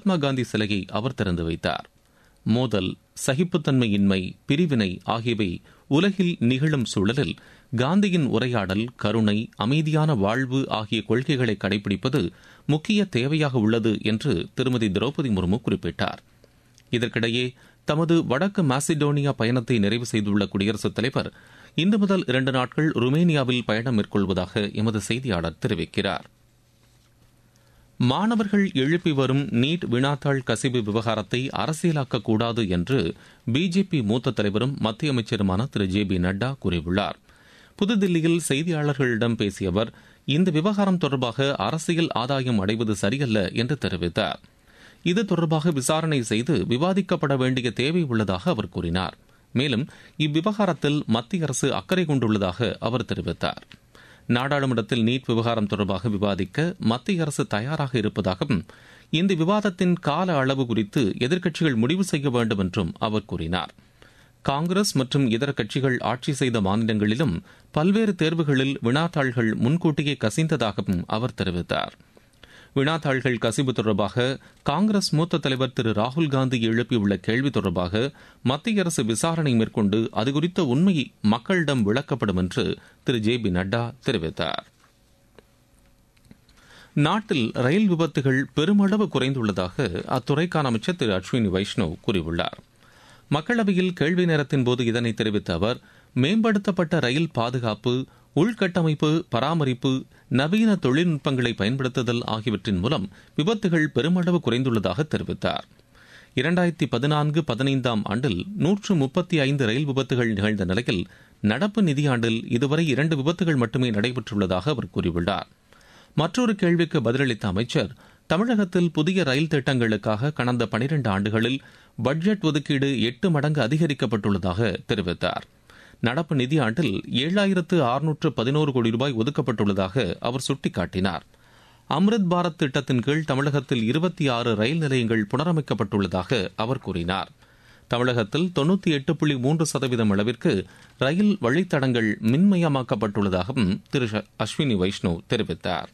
மகாத்மா காந்தி சிலையை அவர் திறந்து வைத்தார் மோதல் சகிப்புத்தன்மையின்மை பிரிவினை ஆகியவை உலகில் நிகழும் சூழலில் காந்தியின் உரையாடல் கருணை அமைதியான வாழ்வு ஆகிய கொள்கைகளை கடைபிடிப்பது முக்கிய தேவையாக உள்ளது என்று திருமதி திரௌபதி முர்மு குறிப்பிட்டார் இதற்கிடையே தமது வடக்கு மாசிடோனியா பயணத்தை நிறைவு செய்துள்ள குடியரசுத் தலைவர் இன்று முதல் இரண்டு நாட்கள் ருமேனியாவில் பயணம் மேற்கொள்வதாக எமது செய்தியாளர் தெரிவிக்கிறார் மாணவர்கள் எழுப்பி வரும் நீட் வினாத்தாள் கசிவு விவகாரத்தை அரசியலாக்கக்கூடாது என்று பிஜேபி மூத்த தலைவரும் மத்திய அமைச்சருமான திரு ஜே பி நட்டா கூறியுள்ளார் புதுதில்லியில் செய்தியாளர்களிடம் பேசிய அவர் இந்த விவகாரம் தொடர்பாக அரசியல் ஆதாயம் அடைவது சரியல்ல என்று தெரிவித்தார் இது தொடர்பாக விசாரணை செய்து விவாதிக்கப்பட வேண்டிய தேவை உள்ளதாக அவர் கூறினார் மேலும் இவ்விவகாரத்தில் மத்திய அரசு அக்கறை கொண்டுள்ளதாக அவர் தெரிவித்தார் நாடாளுமன்றத்தில் நீட் விவகாரம் தொடர்பாக விவாதிக்க மத்திய அரசு தயாராக இருப்பதாகவும் இந்த விவாதத்தின் கால அளவு குறித்து எதிர்க்கட்சிகள் முடிவு செய்ய வேண்டும் என்றும் அவர் கூறினார் காங்கிரஸ் மற்றும் இதர கட்சிகள் ஆட்சி செய்த மாநிலங்களிலும் பல்வேறு தேர்வுகளில் வினாத்தாள்கள் முன்கூட்டியே கசிந்ததாகவும் அவர் தெரிவித்தார் வினாத்தாள்கள் கசிவு தொடர்பாக காங்கிரஸ் மூத்த தலைவர் திரு ராகுல் காந்தி எழுப்பியுள்ள கேள்வி தொடர்பாக மத்திய அரசு விசாரணை மேற்கொண்டு அது குறித்த உண்மை மக்களிடம் விளக்கப்படும் என்று திரு ஜே பி நட்டா தெரிவித்தார் நாட்டில் ரயில் விபத்துகள் பெருமளவு குறைந்துள்ளதாக அத்துறைக்கான அமைச்சர் திரு அஸ்வினி வைஷ்ணவ் கூறியுள்ளார் மக்களவையில் கேள்வி நேரத்தின் போது இதனை தெரிவித்த அவர் மேம்படுத்தப்பட்ட ரயில் பாதுகாப்பு உள்கட்டமைப்பு பராமரிப்பு நவீன தொழில்நுட்பங்களை பயன்படுத்துதல் ஆகியவற்றின் மூலம் விபத்துகள் பெருமளவு குறைந்துள்ளதாக தெரிவித்தார் இரண்டாயிரத்தி பதினான்கு பதினைந்தாம் ஆண்டில் நூற்று முப்பத்தி ஐந்து ரயில் விபத்துகள் நிகழ்ந்த நிலையில் நடப்பு நிதியாண்டில் இதுவரை இரண்டு விபத்துகள் மட்டுமே நடைபெற்றுள்ளதாக அவர் கூறியுள்ளார் மற்றொரு கேள்விக்கு பதிலளித்த அமைச்சர் தமிழகத்தில் புதிய ரயில் திட்டங்களுக்காக கடந்த பனிரெண்டு ஆண்டுகளில் பட்ஜெட் ஒதுக்கீடு எட்டு மடங்கு அதிகரிக்கப்பட்டுள்ளதாக தெரிவித்தார் நடப்பு நிதியாண்டில் ஏழாயிரத்து அறுநூற்று பதினோரு கோடி ரூபாய் ஒதுக்கப்பட்டுள்ளதாக அவர் சுட்டிக்காட்டினார் அம்ரித் பாரத் திட்டத்தின் கீழ் தமிழகத்தில் இருபத்தி ஆறு ரயில் நிலையங்கள் புனரமைக்கப்பட்டுள்ளதாக அவர் கூறினார் தமிழகத்தில் தொன்னூத்தி எட்டு புள்ளி மூன்று சதவீதம் அளவிற்கு ரயில் வழித்தடங்கள் மின்மயமாக்கப்பட்டுள்ளதாகவும் திரு அஸ்வினி வைஷ்ணவ் தெரிவித்தார்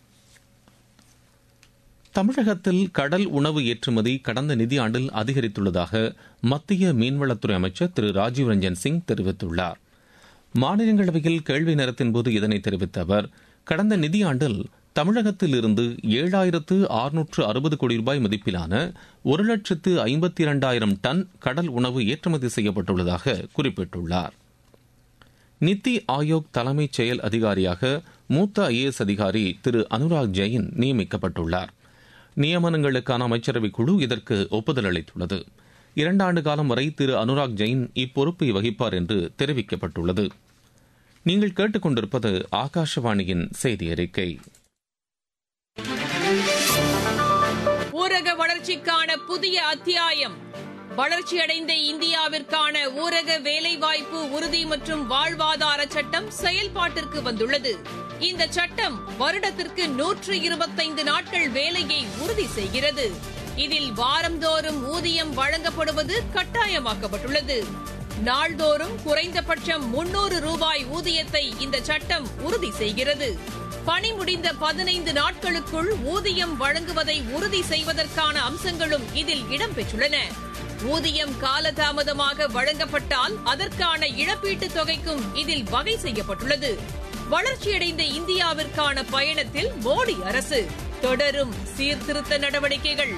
தமிழகத்தில் கடல் உணவு ஏற்றுமதி கடந்த நிதியாண்டில் அதிகரித்துள்ளதாக மத்திய மீன்வளத்துறை அமைச்சர் திரு ராஜீவ் ரஞ்சன் சிங் தெரிவித்துள்ளார் மாநிலங்களவையில் கேள்வி நேரத்தின்போது இதனை தெரிவித்த அவர் கடந்த நிதியாண்டில் தமிழகத்தில் இருந்து ஏழாயிரத்து அறுநூற்று அறுபது கோடி ரூபாய் மதிப்பிலான ஒரு லட்சத்து ஐம்பத்தி இரண்டாயிரம் டன் கடல் உணவு ஏற்றுமதி செய்யப்பட்டுள்ளதாக குறிப்பிட்டுள்ளார் நித்தி ஆயோக் தலைமைச் செயல் அதிகாரியாக மூத்த ஐஏஎஸ் அதிகாரி திரு அனுராக் ஜெயின் நியமிக்கப்பட்டுள்ளார் நியமனங்களுக்கான அமைச்சரவைக் குழு இதற்கு ஒப்புதல் அளித்துள்ளது இரண்டாண்டு காலம் வரை திரு அனுராக் ஜெயின் இப்பொறுப்பை வகிப்பார் என்று தெரிவிக்கப்பட்டுள்ளது நீங்கள் கேட்டுக்கொண்டிருப்பது ஆகாஷவாணியின் செய்தி அறிக்கை ஊரக வளர்ச்சிக்கான புதிய அத்தியாயம் வளர்ச்சியடைந்த இந்தியாவிற்கான ஊரக வேலைவாய்ப்பு உறுதி மற்றும் வாழ்வாதார சட்டம் செயல்பாட்டிற்கு வந்துள்ளது இந்த சட்டம் வருடத்திற்கு நூற்று இருபத்தைந்து நாட்கள் வேலையை உறுதி செய்கிறது இதில் வாரந்தோறும் ஊதியம் வழங்கப்படுவது கட்டாயமாக்கப்பட்டுள்ளது நாள்தோறும் குறைந்தபட்சம் முன்னூறு ரூபாய் ஊதியத்தை இந்த சட்டம் உறுதி செய்கிறது பணி முடிந்த பதினைந்து நாட்களுக்குள் ஊதியம் வழங்குவதை உறுதி செய்வதற்கான அம்சங்களும் இதில் இடம்பெற்றுள்ளன ஊதியம் காலதாமதமாக வழங்கப்பட்டால் அதற்கான இழப்பீட்டுத் தொகைக்கும் இதில் வகை செய்யப்பட்டுள்ளது வளர்ச்சியடைந்த இந்தியாவிற்கான பயணத்தில் மோடி அரசு தொடரும் சீர்திருத்த நடவடிக்கைகள்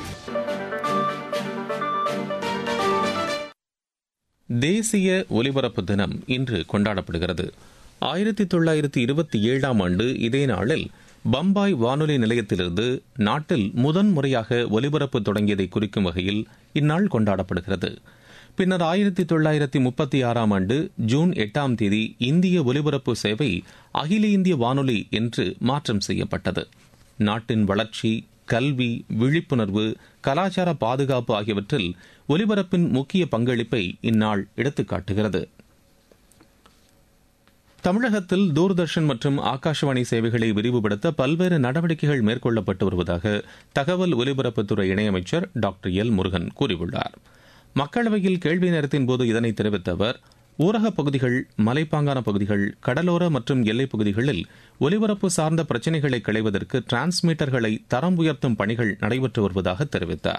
தேசிய ஒலிபரப்பு தினம் இன்று கொண்டாடப்படுகிறது ஆயிரத்தி தொள்ளாயிரத்தி இருபத்தி ஏழாம் ஆண்டு இதே நாளில் பம்பாய் வானொலி நிலையத்திலிருந்து நாட்டில் முதன் முறையாக ஒலிபரப்பு தொடங்கியதை குறிக்கும் வகையில் இந்நாள் கொண்டாடப்படுகிறது பின்னர் ஆயிரத்தி தொள்ளாயிரத்தி முப்பத்தி ஆறாம் ஆண்டு ஜூன் எட்டாம் தேதி இந்திய ஒலிபரப்பு சேவை அகில இந்திய வானொலி என்று மாற்றம் செய்யப்பட்டது நாட்டின் வளர்ச்சி கல்வி விழிப்புணர்வு கலாச்சார பாதுகாப்பு ஆகியவற்றில் ஒலிபரப்பின் முக்கிய பங்களிப்பை இந்நாள் எடுத்துக்காட்டுகிறது தமிழகத்தில் தூர்தர்ஷன் மற்றும் ஆகாஷவாணி சேவைகளை விரிவுபடுத்த பல்வேறு நடவடிக்கைகள் மேற்கொள்ளப்பட்டு வருவதாக தகவல் ஒலிபரப்புத்துறை இணையமைச்சர் டாக்டர் எல் முருகன் கூறியுள்ளார் மக்களவையில் கேள்வி நேரத்தின் போது இதனை தெரிவித்த அவர் ஊரகப் பகுதிகள் மலைப்பாங்கான பகுதிகள் கடலோர மற்றும் எல்லைப் பகுதிகளில் ஒலிபரப்பு சார்ந்த பிரச்சினைகளை களைவதற்கு டிரான்ஸ்மீட்டர்களை தரம் உயர்த்தும் பணிகள் நடைபெற்று வருவதாக தெரிவித்தார்